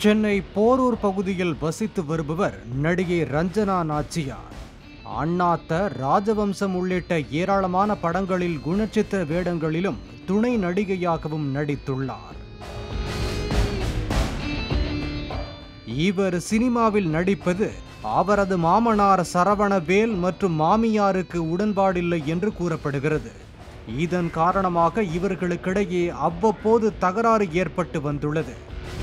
சென்னை போரூர் பகுதியில் வசித்து வருபவர் நடிகை ரஞ்சனா நாச்சியார் அண்ணாத்த ராஜவம்சம் உள்ளிட்ட ஏராளமான படங்களில் குணச்சித்திர வேடங்களிலும் துணை நடிகையாகவும் நடித்துள்ளார் இவர் சினிமாவில் நடிப்பது அவரது மாமனார் சரவணவேல் மற்றும் மாமியாருக்கு உடன்பாடில்லை என்று கூறப்படுகிறது இதன் காரணமாக இவர்களுக்கிடையே அவ்வப்போது தகராறு ஏற்பட்டு வந்துள்ளது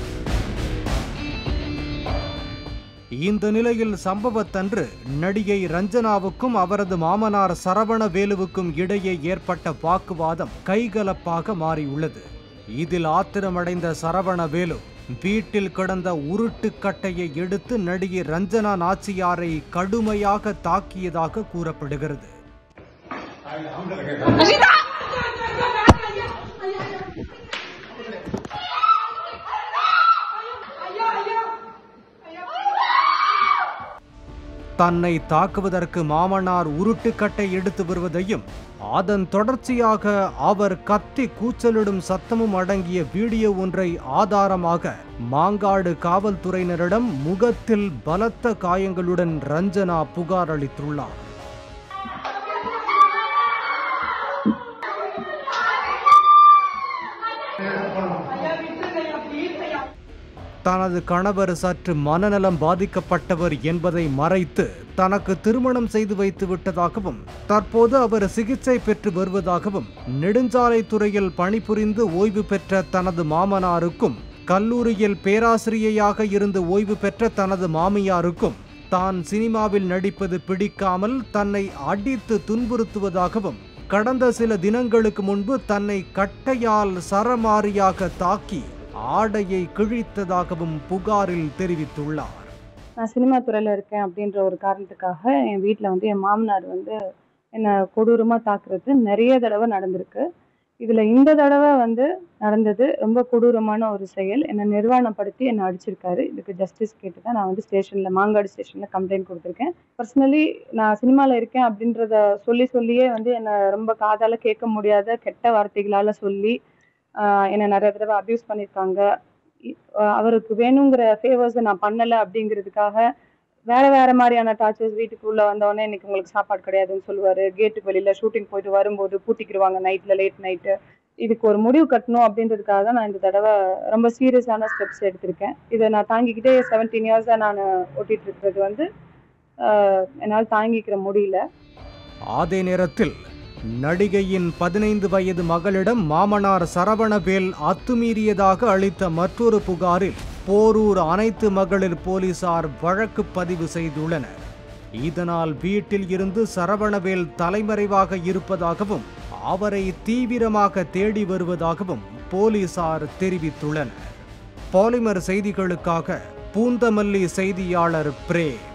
இந்த நிலையில் சம்பவத்தன்று நடிகை ரஞ்சனாவுக்கும் அவரது மாமனார் சரவணவேலுவுக்கும் இடையே ஏற்பட்ட வாக்குவாதம் கைகலப்பாக மாறியுள்ளது இதில் ஆத்திரமடைந்த சரவணவேலு வீட்டில் கிடந்த உருட்டு கட்டையை எடுத்து நடிகை ரஞ்சனா நாச்சியாரை கடுமையாக தாக்கியதாக கூறப்படுகிறது தன்னை தாக்குவதற்கு மாமனார் உருட்டுக்கட்டை எடுத்து வருவதையும் அதன் தொடர்ச்சியாக அவர் கத்தி கூச்சலிடும் சத்தமும் அடங்கிய வீடியோ ஒன்றை ஆதாரமாக மாங்காடு காவல்துறையினரிடம் முகத்தில் பலத்த காயங்களுடன் ரஞ்சனா புகார் அளித்துள்ளார் தனது கணவர் சற்று மனநலம் பாதிக்கப்பட்டவர் என்பதை மறைத்து தனக்கு திருமணம் செய்து வைத்து விட்டதாகவும் தற்போது அவர் சிகிச்சை பெற்று வருவதாகவும் நெடுஞ்சாலைத்துறையில் பணிபுரிந்து ஓய்வு பெற்ற தனது மாமனாருக்கும் கல்லூரியில் பேராசிரியையாக இருந்து ஓய்வு பெற்ற தனது மாமியாருக்கும் தான் சினிமாவில் நடிப்பது பிடிக்காமல் தன்னை அடித்து துன்புறுத்துவதாகவும் கடந்த சில தினங்களுக்கு முன்பு தன்னை கட்டையால் சரமாரியாக தாக்கி ஆடையை கிழித்ததாகவும் புகாரில் தெரிவித்துள்ளார் நான் சினிமா துறையில் இருக்கேன் அப்படின்ற ஒரு காரணத்துக்காக என் வீட்டில் வந்து என் மாமனார் வந்து என்னை கொடூரமாக தாக்குறது நிறைய தடவை நடந்திருக்கு இதில் இந்த தடவை வந்து நடந்தது ரொம்ப கொடூரமான ஒரு செயல் என்னை நிர்வாணப்படுத்தி என்னை அடிச்சிருக்காரு இதுக்கு ஜஸ்டிஸ் கேட்டு தான் நான் வந்து ஸ்டேஷனில் மாங்காடு ஸ்டேஷனில் கம்ப்ளைண்ட் கொடுத்துருக்கேன் பர்சனலி நான் சினிமாவில் இருக்கேன் அப்படின்றத சொல்லி சொல்லியே வந்து என்னை ரொம்ப காதால் கேட்க முடியாத கெட்ட வார்த்தைகளால் சொல்லி ஆஹ் என்னை நிறைய தடவை அப்யூஸ் பண்ணியிருக்காங்க இ- ஆஹ் அவருக்கு வேணுங்கிற ஃபேவர்ஸை நான் பண்ணலை அப்படிங்கிறதுக்காக வேற வேற மாதிரியான டார்ச்சர்ஸ் வீட்டுக்குள்ள வந்தவொடனே இன்னைக்கு உங்களுக்கு சாப்பாடு கிடையாதுன்னு சொல்லுவாரு கேட்டுக்கு வெளியில ஷூட்டிங் போயிட்டு வரும்போது பூட்டிக்கிடுவாங்க நைட்ல லேட் நைட்டு இதுக்கு ஒரு முடிவு கட்டணும் அப்படின்றதுக்காக தான் நான் இந்த தடவை ரொம்ப சீரியஸான ஸ்டெப்ஸ் எடுத்திருக்கேன் இதை நான் தாங்கிக்கிட்டே செவன்டீன் இயர்ஸாக நான் ஓட்டிட்டு இருக்கிறது வந்து ஆஹ் என்னால் தாங்கிக்கிற முடியல அதே நேரத்தில் நடிகையின் பதினைந்து வயது மகளிடம் மாமனார் சரவணவேல் அத்துமீறியதாக அளித்த மற்றொரு புகாரில் போரூர் அனைத்து மகளிர் போலீசார் வழக்கு பதிவு செய்துள்ளனர் இதனால் வீட்டில் இருந்து சரவணவேல் தலைமறைவாக இருப்பதாகவும் அவரை தீவிரமாக தேடி வருவதாகவும் போலீசார் தெரிவித்துள்ளனர் பாலிமர் செய்திகளுக்காக பூந்தமல்லி செய்தியாளர் பிரேம்